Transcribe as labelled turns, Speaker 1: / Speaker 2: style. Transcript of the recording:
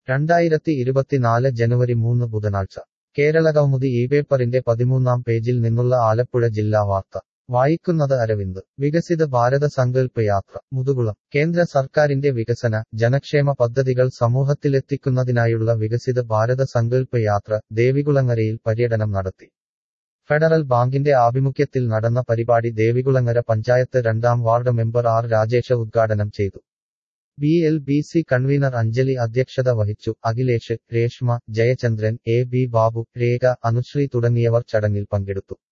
Speaker 1: രണ്ടായിരത്തി ഇരുപത്തിനാല് ജനുവരി മൂന്ന് ബുധനാഴ്ച കേരളകൗമുദി ഈ പേപ്പറിന്റെ പതിമൂന്നാം പേജിൽ നിന്നുള്ള ആലപ്പുഴ ജില്ലാ വാർത്ത വായിക്കുന്നത് അരവിന്ദ് വികസിത ഭാരത സങ്കല്പ യാത്ര മുതുകുളം കേന്ദ്ര സർക്കാരിന്റെ വികസന ജനക്ഷേമ പദ്ധതികൾ സമൂഹത്തിലെത്തിക്കുന്നതിനായുള്ള വികസിത ഭാരത സങ്കല്പ യാത്ര ദേവികുളങ്ങരയിൽ പര്യടനം നടത്തി ഫെഡറൽ ബാങ്കിന്റെ ആഭിമുഖ്യത്തിൽ നടന്ന പരിപാടി ദേവികുളങ്ങര പഞ്ചായത്ത് രണ്ടാം വാർഡ് മെമ്പർ ആർ രാജേഷ ഉദ്ഘാടനം ചെയ്തു B L B C convener Anjali അധ്യക്ഷത വഹിച്ചു അഖിലേഷ് രേഷ്മ ജയചന്ദ്രൻ എ ബി ബാബു രേഖ അനുശ്രീ തുടങ്ങിയവർ ചടങ്ങിൽ പങ്കെടുത്തു